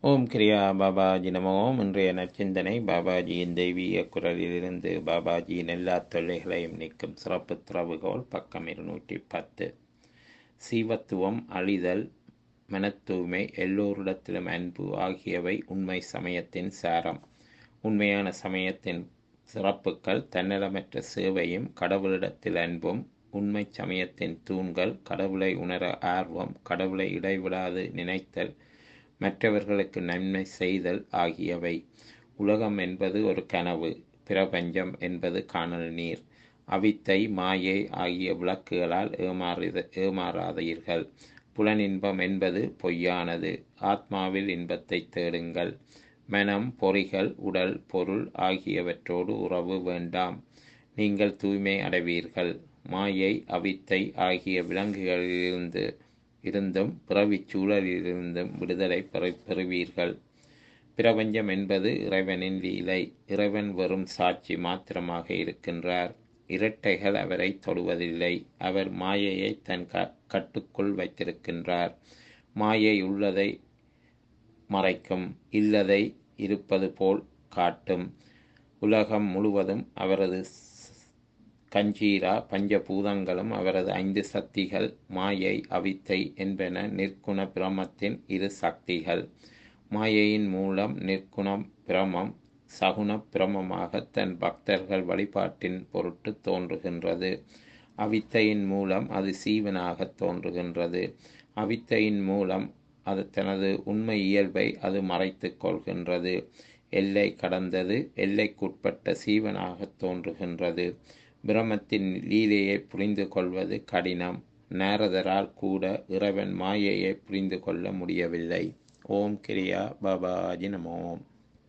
ஓம் கிரியா பாபாஜி நமோம் இன்றைய நற்சிந்தனை பாபாஜியின் தெய்வீக குரலிலிருந்து பாபாஜியின் எல்லா தொல்லைகளையும் நீக்கும் சிறப்பு திறவுகோல் பக்கம் இருநூற்றி பத்து சீவத்துவம் அழிதல் மனத்தூய்மை எல்லோரிடத்திலும் அன்பு ஆகியவை உண்மை சமயத்தின் சாரம் உண்மையான சமயத்தின் சிறப்புகள் தன்னலமற்ற சேவையும் கடவுளிடத்தில் அன்பும் உண்மை சமயத்தின் தூண்கள் கடவுளை உணர ஆர்வம் கடவுளை இடைவிடாது நினைத்தல் மற்றவர்களுக்கு நன்மை செய்தல் ஆகியவை உலகம் என்பது ஒரு கனவு பிரபஞ்சம் என்பது காணல் நீர் அவித்தை மாயை ஆகிய விளக்குகளால் ஏமாறுத ஏமாறாதீர்கள் புலனின்பம் என்பது பொய்யானது ஆத்மாவில் இன்பத்தை தேடுங்கள் மனம் பொறிகள் உடல் பொருள் ஆகியவற்றோடு உறவு வேண்டாம் நீங்கள் தூய்மை அடைவீர்கள் மாயை அவித்தை ஆகிய விலங்குகளிலிருந்து இருந்தும் பிறவிச் சூழலிலிருந்தும் விடுதலை பெற பெறுவீர்கள் பிரபஞ்சம் என்பது இறைவனின் லீலை இறைவன் வெறும் சாட்சி மாத்திரமாக இருக்கின்றார் இரட்டைகள் அவரை தொடுவதில்லை அவர் மாயையை தன் க கட்டுக்குள் வைத்திருக்கின்றார் மாயை உள்ளதை மறைக்கும் இல்லதை இருப்பது போல் காட்டும் உலகம் முழுவதும் அவரது கஞ்சீரா பஞ்சபூதங்களும் அவரது ஐந்து சக்திகள் மாயை அவித்தை என்பன நிற்குண பிரமத்தின் இரு சக்திகள் மாயையின் மூலம் நிற்குண பிரமம் சகுன பிரமமாக தன் பக்தர்கள் வழிபாட்டின் பொருட்டு தோன்றுகின்றது அவித்தையின் மூலம் அது சீவனாக தோன்றுகின்றது அவித்தையின் மூலம் அது தனது உண்மை இயல்பை அது மறைத்து கொள்கின்றது எல்லை கடந்தது எல்லைக்குட்பட்ட சீவனாக தோன்றுகின்றது பிரமத்தின் லீலையை புரிந்து கொள்வது கடினம் நாரதரால் கூட இறைவன் மாயையை புரிந்து கொள்ள முடியவில்லை ஓம் கிரியா பாபாஜி நமோம்